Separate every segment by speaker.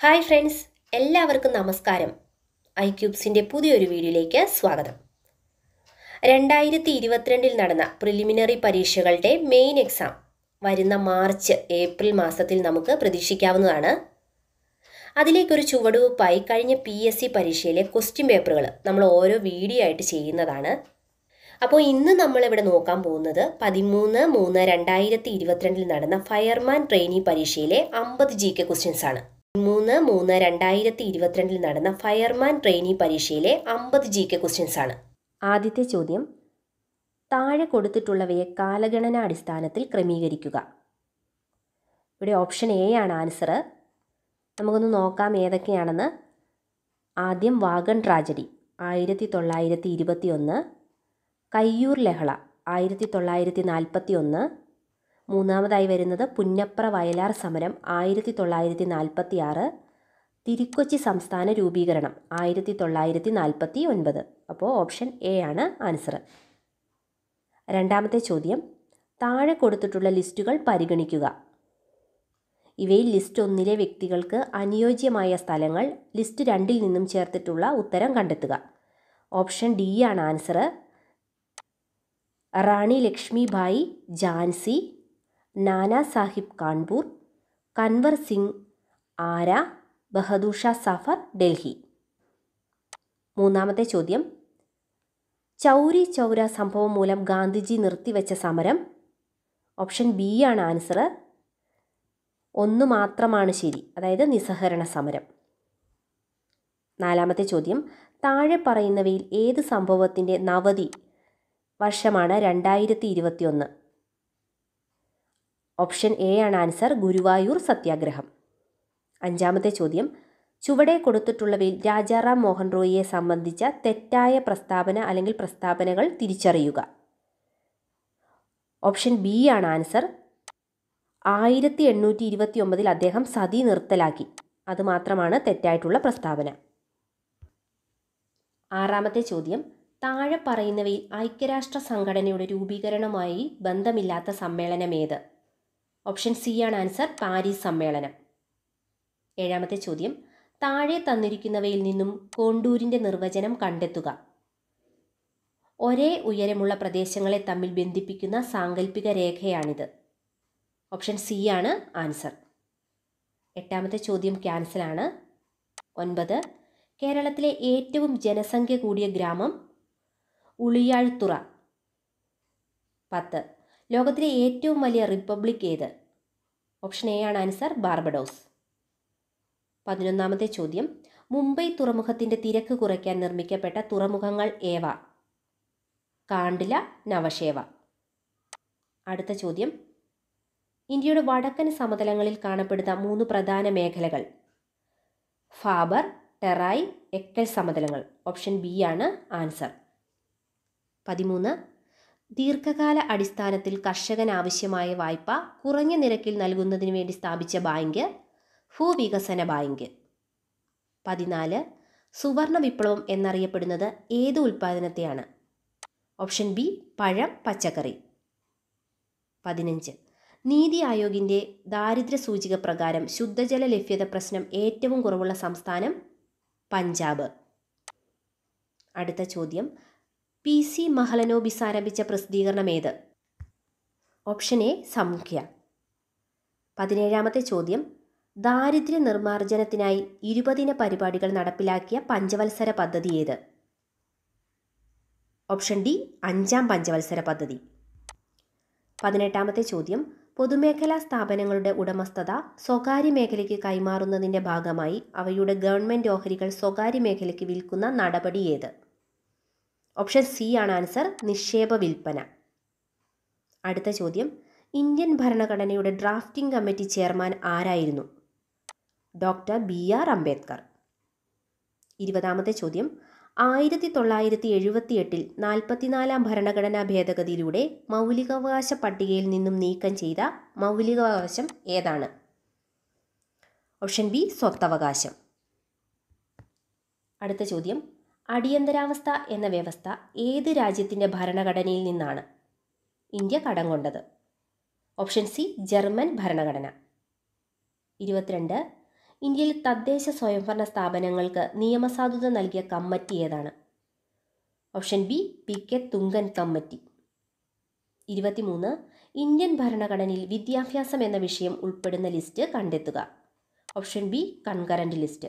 Speaker 1: hi friends എല്ലാവർക്കും നമസ്കാരം I ക്യൂബ്സിൻ്റെ പുതിയൊരു വീഡിയോയിലേക്ക് സ്വാഗതം രണ്ടായിരത്തി ഇരുപത്തിരണ്ടിൽ നടന്ന പ്രിലിമിനറി പരീക്ഷകളുടെ മെയിൻ എക്സാം വരുന്ന മാർച്ച് ഏപ്രിൽ മാസത്തിൽ നമുക്ക് പ്രതീക്ഷിക്കാവുന്നതാണ് അതിലേക്കൊരു ചുവടുവെപ്പായി കഴിഞ്ഞ പി എസ് സി പരീക്ഷയിലെ ക്വസ്റ്റ്യൻ പേപ്പറുകൾ നമ്മൾ ഓരോ വീഡിയോ ആയിട്ട് ചെയ്യുന്നതാണ് അപ്പോൾ ഇന്ന് നമ്മളിവിടെ നോക്കാൻ പോകുന്നത് പതിമൂന്ന് മൂന്ന് രണ്ടായിരത്തി ഇരുപത്തിരണ്ടിൽ നടന്ന ഫയർമാൻ ട്രെയിനി പരീക്ഷയിലെ അമ്പത് ജി കെ ക്വസ്റ്റ്യൻസ് ആണ് മൂന്ന് മൂന്ന് രണ്ടായിരത്തി ഇരുപത്തിരണ്ടിൽ നടന്ന ഫയർമാൻ ട്രെയിനി പരീക്ഷയിലെ അമ്പത് ജി കെ ക്വസ്റ്റ്യൻസ് ആണ് ആദ്യത്തെ ചോദ്യം താഴെ കൊടുത്തിട്ടുള്ളവയെ കാലഗണന അടിസ്ഥാനത്തിൽ ക്രമീകരിക്കുക ഇവിടെ ഓപ്ഷൻ എ ആണ് ആൻസർ നമുക്കൊന്ന് നോക്കാം ഏതൊക്കെയാണെന്ന് ആദ്യം വാഗൺ ട്രാജഡി ആയിരത്തി തൊള്ളായിരത്തി ഇരുപത്തി ഒന്ന് കയ്യൂർ ലഹള ആയിരത്തി തൊള്ളായിരത്തി നാൽപ്പത്തി ഒന്ന് മൂന്നാമതായി വരുന്നത് പുന്നപ്ര വയലാർ സമരം ആയിരത്തി തൊള്ളായിരത്തി നാൽപ്പത്തി ആറ് തിരുക്കൊച്ചി സംസ്ഥാന രൂപീകരണം ആയിരത്തി തൊള്ളായിരത്തി നാൽപ്പത്തി ഒൻപത് അപ്പോൾ ഓപ്ഷൻ എ ആണ് ആൻസർ രണ്ടാമത്തെ ചോദ്യം താഴെ കൊടുത്തിട്ടുള്ള ലിസ്റ്റുകൾ പരിഗണിക്കുക ഇവയിൽ ലിസ്റ്റ് ഒന്നിലെ വ്യക്തികൾക്ക് അനുയോജ്യമായ സ്ഥലങ്ങൾ ലിസ്റ്റ് രണ്ടിൽ നിന്നും ചേർത്തിട്ടുള്ള ഉത്തരം കണ്ടെത്തുക ഓപ്ഷൻ ഡി ആണ് ആൻസർ റാണി ലക്ഷ്മിഭായി ഝാൻസി നാനാ സാഹിബ് കാൺപൂർ കൻവർ സിംഗ് ആര ബഹദൂർ ഷാ സഫർ ഡൽഹി മൂന്നാമത്തെ ചോദ്യം ചൗരി ചൗര സംഭവം മൂലം ഗാന്ധിജി നിർത്തിവെച്ച സമരം ഓപ്ഷൻ ബി ആണ് ആൻസർ ഒന്ന് മാത്രമാണ് ശരി അതായത് നിസ്സഹരണ സമരം നാലാമത്തെ ചോദ്യം താഴെ പറയുന്നവയിൽ ഏത് സംഭവത്തിൻ്റെ നവതി വർഷമാണ് രണ്ടായിരത്തി ഇരുപത്തിയൊന്ന് ഓപ്ഷൻ എ ആണ് ആൻസർ ഗുരുവായൂർ സത്യാഗ്രഹം അഞ്ചാമത്തെ ചോദ്യം ചുവടെ കൊടുത്തിട്ടുള്ളവയിൽ രാജാറാം മോഹൻ റോയിയെ സംബന്ധിച്ച തെറ്റായ പ്രസ്താവന അല്ലെങ്കിൽ പ്രസ്താവനകൾ തിരിച്ചറിയുക ഓപ്ഷൻ ബി ആണ് ആൻസർ ആയിരത്തി എണ്ണൂറ്റി ഇരുപത്തി ഒമ്പതിൽ അദ്ദേഹം സതി നിർത്തലാക്കി അതുമാത്രമാണ് തെറ്റായിട്ടുള്ള പ്രസ്താവന ആറാമത്തെ ചോദ്യം താഴെ പറയുന്നവയിൽ ഐക്യരാഷ്ട്ര സംഘടനയുടെ രൂപീകരണവുമായി ബന്ധമില്ലാത്ത സമ്മേളനം ഏത് ഓപ്ഷൻ സി ആണ് ആൻസർ പാരീസ് സമ്മേളനം ഏഴാമത്തെ ചോദ്യം താഴെ തന്നിരിക്കുന്നവയിൽ നിന്നും കോണ്ടൂരിൻ്റെ നിർവചനം കണ്ടെത്തുക ഒരേ ഉയരമുള്ള പ്രദേശങ്ങളെ തമ്മിൽ ബന്ധിപ്പിക്കുന്ന സാങ്കല്പിക രേഖയാണിത് ഓപ്ഷൻ സി ആണ് ആൻസർ എട്ടാമത്തെ ചോദ്യം ക്യാൻസലാണ് ഒൻപത് കേരളത്തിലെ ഏറ്റവും ജനസംഖ്യ കൂടിയ ഗ്രാമം ഉളിയാഴ്ത്തുറ പത്ത് ലോകത്തിലെ ഏറ്റവും വലിയ റിപ്പബ്ലിക് ഏത് ഓപ്ഷൻ എ ആണ് ആൻസർ ബാർബഡോസ് പതിനൊന്നാമത്തെ ചോദ്യം മുംബൈ തുറമുഖത്തിൻ്റെ തിരക്ക് കുറയ്ക്കാൻ നിർമ്മിക്കപ്പെട്ട തുറമുഖങ്ങൾ ഏവ കാണ്ടില നവശേവ അടുത്ത ചോദ്യം ഇന്ത്യയുടെ വടക്കൻ സമതലങ്ങളിൽ കാണപ്പെടുന്ന മൂന്ന് പ്രധാന മേഖലകൾ ഫാബർ ടെറായ് എക്കൽ സമതലങ്ങൾ ഓപ്ഷൻ ബി ആണ് ആൻസർ പതിമൂന്ന് ദീർഘകാല അടിസ്ഥാനത്തിൽ കർഷകന് ആവശ്യമായ വായ്പ കുറഞ്ഞ നിരക്കിൽ നൽകുന്നതിന് വേണ്ടി സ്ഥാപിച്ച ബാങ്ക് ഭൂവികസന ബാങ്ക് പതിനാല് സുവർണ വിപ്ലവം എന്നറിയപ്പെടുന്നത് ഏത് ഉൽപ്പാദനത്തെയാണ് ഓപ്ഷൻ ബി പഴം പച്ചക്കറി പതിനഞ്ച് നീതി ആയോഗിൻ്റെ ദാരിദ്ര്യ സൂചിക പ്രകാരം ശുദ്ധജല ലഭ്യത പ്രശ്നം ഏറ്റവും കുറവുള്ള സംസ്ഥാനം പഞ്ചാബ് അടുത്ത ചോദ്യം പി സി മഹലനോബിസ് ആരംഭിച്ച പ്രസിദ്ധീകരണം ഏത് ഓപ്ഷൻ എ സംഖ്യ പതിനേഴാമത്തെ ചോദ്യം ദാരിദ്ര്യ നിർമ്മാർജ്ജനത്തിനായി ഇരുപതിന പരിപാടികൾ നടപ്പിലാക്കിയ പഞ്ചവത്സര പദ്ധതി ഏത് ഓപ്ഷൻ ഡി അഞ്ചാം പഞ്ചവത്സര പദ്ധതി പതിനെട്ടാമത്തെ ചോദ്യം പൊതുമേഖലാ സ്ഥാപനങ്ങളുടെ ഉടമസ്ഥത സ്വകാര്യ മേഖലയ്ക്ക് കൈമാറുന്നതിൻ്റെ ഭാഗമായി അവയുടെ ഗവൺമെൻറ് ഓഹരികൾ സ്വകാര്യ മേഖലയ്ക്ക് വിൽക്കുന്ന നടപടി ഏത് ഓപ്ഷൻ സി ആണ് ആൻസർ നിക്ഷേപ വിൽപ്പന അടുത്ത ചോദ്യം ഇന്ത്യൻ ഭരണഘടനയുടെ ഡ്രാഫ്റ്റിംഗ് കമ്മിറ്റി ചെയർമാൻ ആരായിരുന്നു ഡോക്ടർ ബി ആർ അംബേദ്കർ ഇരുപതാമത്തെ ചോദ്യം ആയിരത്തി തൊള്ളായിരത്തി എഴുപത്തി എട്ടിൽ നാൽപ്പത്തിനാലാം ഭരണഘടനാ ഭേദഗതിയിലൂടെ മൗലികാവകാശ പട്ടികയിൽ നിന്നും നീക്കം ചെയ്ത മൗലികാവകാശം ഏതാണ് ഓപ്ഷൻ ബി സ്വത്തവകാശം അടുത്ത ചോദ്യം അടിയന്തരാവസ്ഥ എന്ന വ്യവസ്ഥ ഏത് രാജ്യത്തിൻ്റെ ഭരണഘടനയിൽ നിന്നാണ് ഇന്ത്യ കടം കൊണ്ടത് ഓപ്ഷൻ സി ജർമ്മൻ ഭരണഘടന ഇരുപത്തിരണ്ട് ഇന്ത്യയിൽ തദ്ദേശ സ്വയംഭരണ സ്ഥാപനങ്ങൾക്ക് നിയമസാധുത നൽകിയ കമ്മിറ്റി ഏതാണ് option B P K Thungon committee ഇരുപത്തിമൂന്ന് ഇന്ത്യൻ ഭരണഘടനയിൽ വിദ്യാഭ്യാസം എന്ന വിഷയം ഉൾപ്പെടുന്ന ലിസ്റ്റ് കണ്ടെത്തുക ഓപ്ഷൻ ബി കൺകറന്റ് ലിസ്റ്റ്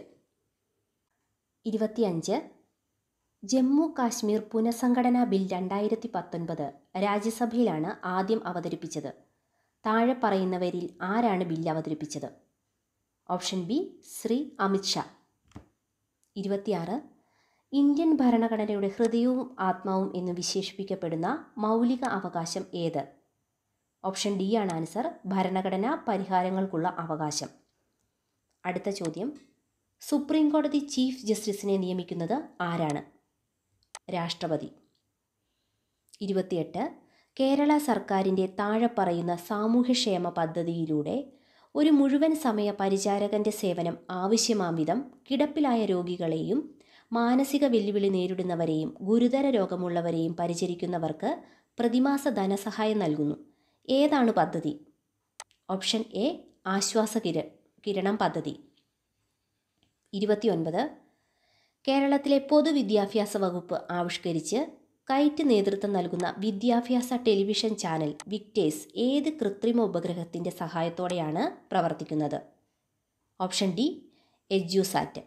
Speaker 1: ഇരുപത്തിയഞ്ച് ജമ്മു കാശ്മീർ പുനഃസംഘടനാ ബിൽ രണ്ടായിരത്തി പത്തൊൻപത് രാജ്യസഭയിലാണ് ആദ്യം അവതരിപ്പിച്ചത് താഴെ പറയുന്നവരിൽ ആരാണ് ബിൽ അവതരിപ്പിച്ചത് ഓപ്ഷൻ ബി ശ്രീ അമിത്ഷാ ഇരുപത്തിയാറ് ഇന്ത്യൻ ഭരണഘടനയുടെ ഹൃദയവും ആത്മാവും എന്ന് വിശേഷിപ്പിക്കപ്പെടുന്ന മൗലിക അവകാശം ഏത് ഓപ്ഷൻ ഡി ആണ് ആൻസർ ഭരണഘടനാ പരിഹാരങ്ങൾക്കുള്ള അവകാശം അടുത്ത ചോദ്യം സുപ്രീം കോടതി ചീഫ് ജസ്റ്റിസിനെ നിയമിക്കുന്നത് ആരാണ് രാഷ്ട്രപതി ഇരുപത്തിയെട്ട് കേരള സർക്കാരിൻ്റെ താഴെ പറയുന്ന സാമൂഹ്യക്ഷേമ പദ്ധതിയിലൂടെ ഒരു മുഴുവൻ സമയ പരിചാരകന്റെ സേവനം ആവശ്യമാം വിധം കിടപ്പിലായ രോഗികളെയും മാനസിക വെല്ലുവിളി നേരിടുന്നവരെയും ഗുരുതര രോഗമുള്ളവരെയും പരിചരിക്കുന്നവർക്ക് പ്രതിമാസ ധനസഹായം നൽകുന്നു ഏതാണ് പദ്ധതി ഓപ്ഷൻ എ ആശ്വാസ കിര കിരണം പദ്ധതി ഇരുപത്തിയൊൻപത് കേരളത്തിലെ പൊതുവിദ്യാഭ്യാസ വകുപ്പ് ആവിഷ്കരിച്ച് കൈറ്റ് നേതൃത്വം നൽകുന്ന വിദ്യാഭ്യാസ ടെലിവിഷൻ ചാനൽ വിക്ടേഴ്സ് ഏത് കൃത്രിമ ഉപഗ്രഹത്തിൻ്റെ സഹായത്തോടെയാണ് പ്രവർത്തിക്കുന്നത് ഓപ്ഷൻ ഡി എജ്യൂസാറ്റ്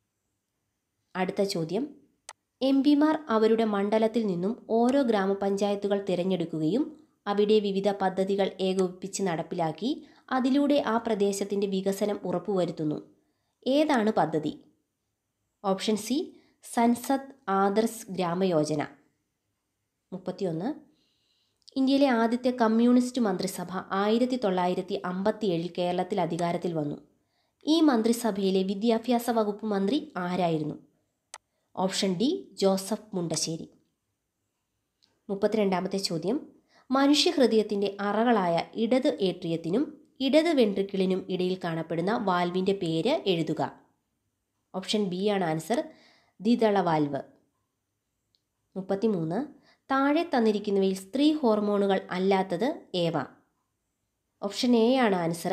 Speaker 1: അടുത്ത ചോദ്യം എം പിമാർ അവരുടെ മണ്ഡലത്തിൽ നിന്നും ഓരോ ഗ്രാമപഞ്ചായത്തുകൾ തിരഞ്ഞെടുക്കുകയും അവിടെ വിവിധ പദ്ധതികൾ ഏകോപിപ്പിച്ച് നടപ്പിലാക്കി അതിലൂടെ ആ പ്രദേശത്തിൻ്റെ വികസനം ഉറപ്പുവരുത്തുന്നു ഏതാണ് പദ്ധതി ഓപ്ഷൻ സി സൻസദ് ആദർശ് ഗ്രാമയോജന മുപ്പത്തിയൊന്ന് ഇന്ത്യയിലെ ആദ്യത്തെ കമ്മ്യൂണിസ്റ്റ് മന്ത്രിസഭ ആയിരത്തി തൊള്ളായിരത്തി അമ്പത്തിയേഴിൽ കേരളത്തിൽ അധികാരത്തിൽ വന്നു ഈ മന്ത്രിസഭയിലെ വിദ്യാഭ്യാസ വകുപ്പ് മന്ത്രി ആരായിരുന്നു ഓപ്ഷൻ ഡി ജോസഫ് മുണ്ടശ്ശേരി മുപ്പത്തിരണ്ടാമത്തെ ചോദ്യം മനുഷ്യഹൃദയത്തിൻ്റെ അറകളായ ഇടത് ഏട്രിയത്തിനും ഇടത് വെൻട്രിക്കിളിനും ഇടയിൽ കാണപ്പെടുന്ന വാൽവിൻ്റെ പേര് എഴുതുക ഓപ്ഷൻ ബി ആണ് ആൻസർ ദ്വിതള വാൽവ് മുപ്പത്തിമൂന്ന് താഴെ തന്നിരിക്കുന്നവയിൽ സ്ത്രീ ഹോർമോണുകൾ അല്ലാത്തത് ഏവ ഓപ്ഷൻ എ ആണ് ആൻസർ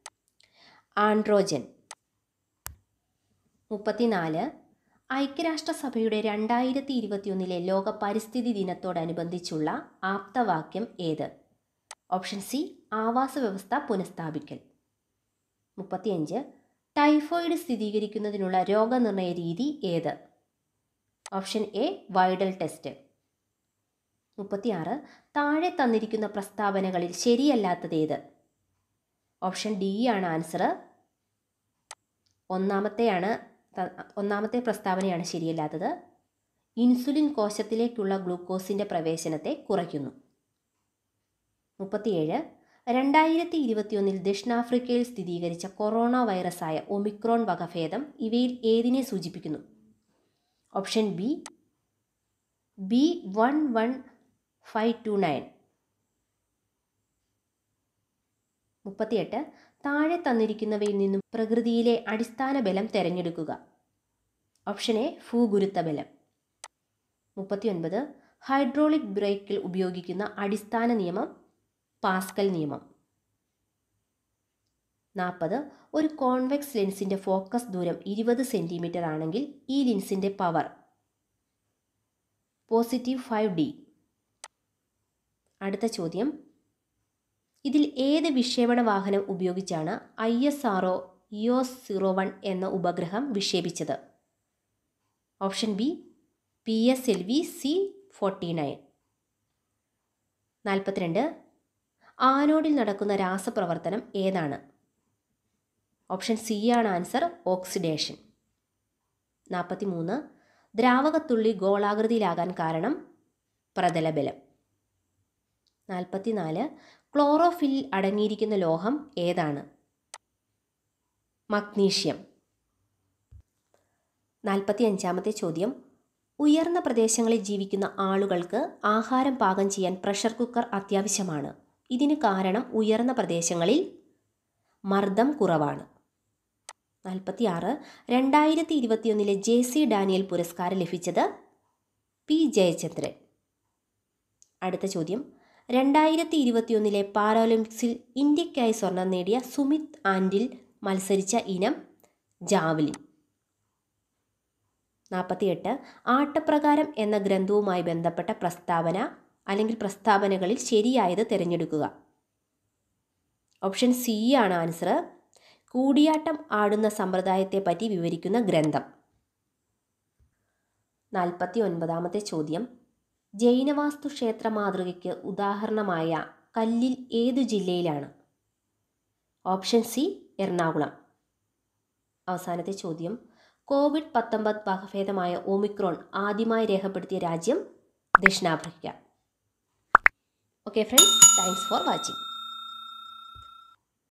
Speaker 1: ആൻഡ്രോജൻ മുപ്പത്തിനാല് ഐക്യരാഷ്ട്രസഭയുടെ രണ്ടായിരത്തി ഇരുപത്തിയൊന്നിലെ ലോക പരിസ്ഥിതി ദിനത്തോടനുബന്ധിച്ചുള്ള ആപ്തവാക്യം ഏത് ഓപ്ഷൻ സി ആവാസ വ്യവസ്ഥ പുനഃസ്ഥാപിക്കൽ മുപ്പത്തിയഞ്ച് ടൈഫോയിഡ് സ്ഥിരീകരിക്കുന്നതിനുള്ള രോഗനിർണയ രീതി ഏത് ഓപ്ഷൻ എ വൈഡൽ ടെസ്റ്റ് മുപ്പത്തിയാറ് താഴെ തന്നിരിക്കുന്ന പ്രസ്താവനകളിൽ ശരിയല്ലാത്തത് ഏത് ഓപ്ഷൻ ഡി ആണ് ആൻസർ ഒന്നാമത്തെയാണ് ത- ഒന്നാമത്തെ പ്രസ്താവനയാണ് ശരിയല്ലാത്തത് ഇൻസുലിൻ കോശത്തിലേക്കുള്ള ഗ്ലൂക്കോസിൻ്റെ പ്രവേശനത്തെ കുറയ്ക്കുന്നു മുപ്പത്തിയേഴ് രണ്ടായിരത്തി ഇരുപത്തിയൊന്നിൽ ദക്ഷിണാഫ്രിക്കയിൽ സ്ഥിരീകരിച്ച കൊറോണ വൈറസായ ഒമിക്രോൺ വകഭേദം ഇവയിൽ ഏതിനെ സൂചിപ്പിക്കുന്നു option B B one one five two nine മുപ്പത്തിയെട്ട് താഴെ തന്നിരിക്കുന്നവയിൽ നിന്നും പ്രകൃതിയിലെ അടിസ്ഥാന ബലം തിരഞ്ഞെടുക്കുക ഓപ്ഷൻ എ ഭൂഗുരുത്ത ബലം മുപ്പത്തിയൊൻപത് ഹൈഡ്രോളിക് ബ്രേക്കിൽ ഉപയോഗിക്കുന്ന അടിസ്ഥാന നിയമം പാസ്കൽ നിയമം നാൽപ്പത് ഒരു കോൺവെക്സ് ലെൻസിൻ്റെ ഫോക്കസ് ദൂരം ഇരുപത് സെൻറ്റിമീറ്റർ ആണെങ്കിൽ ഈ ലെൻസിൻ്റെ പവർ പോസിറ്റീവ് ഫൈവ് ഡി അടുത്ത ചോദ്യം ഇതിൽ ഏത് വിക്ഷേപണ വാഹനം ഉപയോഗിച്ചാണ് I S R O EOS zero one എന്ന ഉപഗ്രഹം വിക്ഷേപിച്ചത് option B P S L V C forty nine നാൽപ്പത്തിരണ്ട് ആനോഡിൽ നടക്കുന്ന രാസപ്രവർത്തനം ഏതാണ് ഓപ്ഷൻ സി ആണ് ആൻസർ ഓക്സിഡേഷൻ നാൽപ്പത്തി മൂന്ന് ദ്രാവകത്തുള്ളി ഗോളാകൃതിയിലാകാൻ കാരണം പ്രതലബലം നാൽപ്പത്തിനാല് ക്ലോറോഫിൽ അടങ്ങിയിരിക്കുന്ന ലോഹം ഏതാണ് മഗ്നീഷ്യം നാൽപ്പത്തി അഞ്ചാമത്തെ ചോദ്യം ഉയർന്ന പ്രദേശങ്ങളിൽ ജീവിക്കുന്ന ആളുകൾക്ക് ആഹാരം പാകം ചെയ്യാൻ പ്രഷർ കുക്കർ അത്യാവശ്യമാണ് ഇതിന് കാരണം ഉയർന്ന പ്രദേശങ്ങളിൽ മർദ്ദം കുറവാണ് നാൽപ്പത്തി ആറ് രണ്ടായിരത്തി ഇരുപത്തിയൊന്നിലെ ജെ സി ഡാനിയൽ പുരസ്കാരം ലഭിച്ചത് പി ജയചന്ദ്രൻ അടുത്ത ചോദ്യം രണ്ടായിരത്തി ഇരുപത്തിയൊന്നിലെ പാരാഒളിമ്പിക്സിൽ ഇന്ത്യയ്ക്കായി സ്വർണം നേടിയ സുമിത് ആൻഡിൽ മത്സരിച്ച ഇനം ജാവലിൻ നാൽപ്പത്തിയെട്ട് ആട്ടപ്രകാരം എന്ന ഗ്രന്ഥവുമായി ബന്ധപ്പെട്ട പ്രസ്താവന അല്ലെങ്കിൽ പ്രസ്താവനകളിൽ ശരിയായത് തിരഞ്ഞെടുക്കുക ഓപ്ഷൻ സി ആണ് ആൻസർ കൂടിയാട്ടം ആടുന്ന സമ്പ്രദായത്തെ പറ്റി വിവരിക്കുന്ന ഗ്രന്ഥം നാൽപ്പത്തി ഒൻപതാമത്തെ ചോദ്യം ജൈനവാസ്തു ക്ഷേത്ര മാതൃകയ്ക്ക് ഉദാഹരണമായ കല്ലിൽ ഏതു ജില്ലയിലാണ് ഓപ്ഷൻ സി എറണാകുളം അവസാനത്തെ ചോദ്യം കോവിഡ് പത്തൊമ്പത് വകഭേദമായ ഒമിക്രോൺ ആദ്യമായി രേഖപ്പെടുത്തിയ രാജ്യം ദക്ഷിണാഫ്രിക്ക okay friends thanks for watching